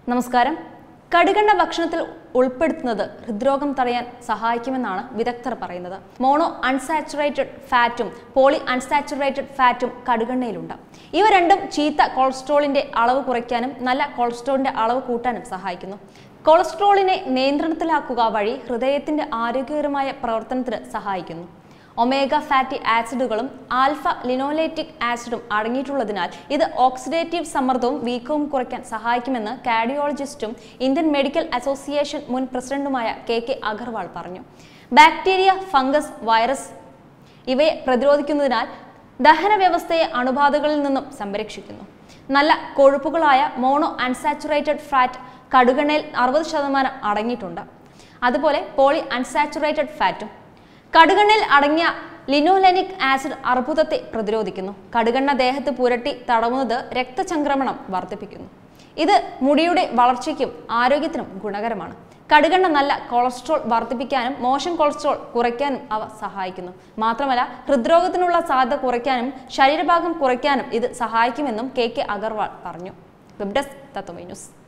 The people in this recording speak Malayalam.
നമസ്കാരം കടുകണ്ണ ഭക്ഷണത്തിൽ ഉൾപ്പെടുത്തുന്നത് ഹൃദ്രോഗം തടയാൻ സഹായിക്കുമെന്നാണ് വിദഗ്ധർ പറയുന്നത് മോണോ അൺസാച്ചുറേറ്റഡ് ഫാറ്റും പോളി അൺസാച്ചുറേറ്റഡ് ഫാറ്റും കടുകണ്ണയിലുണ്ട് ഇവ രണ്ടും ചീത്ത കൊളസ്ട്രോളിന്റെ അളവ് കുറയ്ക്കാനും നല്ല കൊളസ്ട്രോളിന്റെ അളവ് കൂട്ടാനും സഹായിക്കുന്നു കൊളസ്ട്രോളിനെ നിയന്ത്രണത്തിലാക്കുക വഴി ഹൃദയത്തിന്റെ ആരോഗ്യകരമായ പ്രവർത്തനത്തിന് സഹായിക്കുന്നു ഒമേഗ ഫാറ്റി ആസിഡുകളും ആൽഫ ലിനോലേറ്റിക് ആസിഡും അടങ്ങിയിട്ടുള്ളതിനാൽ ഇത് ഓക്സിഡേറ്റീവ് സമ്മർദ്ദവും വീക്കവും കുറയ്ക്കാൻ സഹായിക്കുമെന്ന് കാർഡിയോളജിസ്റ്റും ഇന്ത്യൻ മെഡിക്കൽ അസോസിയേഷൻ മുൻ പ്രസിഡന്റുമായ കെ കെ അഗർവാൾ പറഞ്ഞു ബാക്ടീരിയ ഫംഗസ് വൈറസ് ഇവയെ പ്രതിരോധിക്കുന്നതിനാൽ ദഹന വ്യവസ്ഥയെ അണുബാധകളിൽ നിന്നും സംരക്ഷിക്കുന്നു നല്ല കൊഴുപ്പുകളായ മോണോ അൺസാച്ചുറേറ്റഡ് ഫാറ്റ് കടുകെണ്ണയിൽ അറുപത് ശതമാനം അടങ്ങിയിട്ടുണ്ട് അതുപോലെ പോളി അൺസാച്ചുറേറ്റഡ് ഫാറ്റും കടുകെണ്ണയിൽ അടങ്ങിയ ലിനോലെനിക് ആസിഡ് അർബുദത്തെ പ്രതിരോധിക്കുന്നു കടുകെണ്ണ ദേഹത്ത് പുരട്ടി തടവുന്നത് രക്തചംക്രമണം വർദ്ധിപ്പിക്കുന്നു ഇത് മുടിയുടെ വളർച്ചയ്ക്കും ആരോഗ്യത്തിനും ഗുണകരമാണ് കടുകെണ്ണ നല്ല കൊളസ്ട്രോൾ വർദ്ധിപ്പിക്കാനും മോശം കൊളസ്ട്രോൾ കുറയ്ക്കാനും അവ സഹായിക്കുന്നു മാത്രമല്ല ഹൃദ്രോഗത്തിനുള്ള സാധ്യത കുറയ്ക്കാനും ശരീരഭാഗം കുറയ്ക്കാനും ഇത് സഹായിക്കുമെന്നും കെ കെ അഗർവാൾ പറഞ്ഞു വെബ് ഡെസ്ക് തത്വമൈ ന്യൂസ്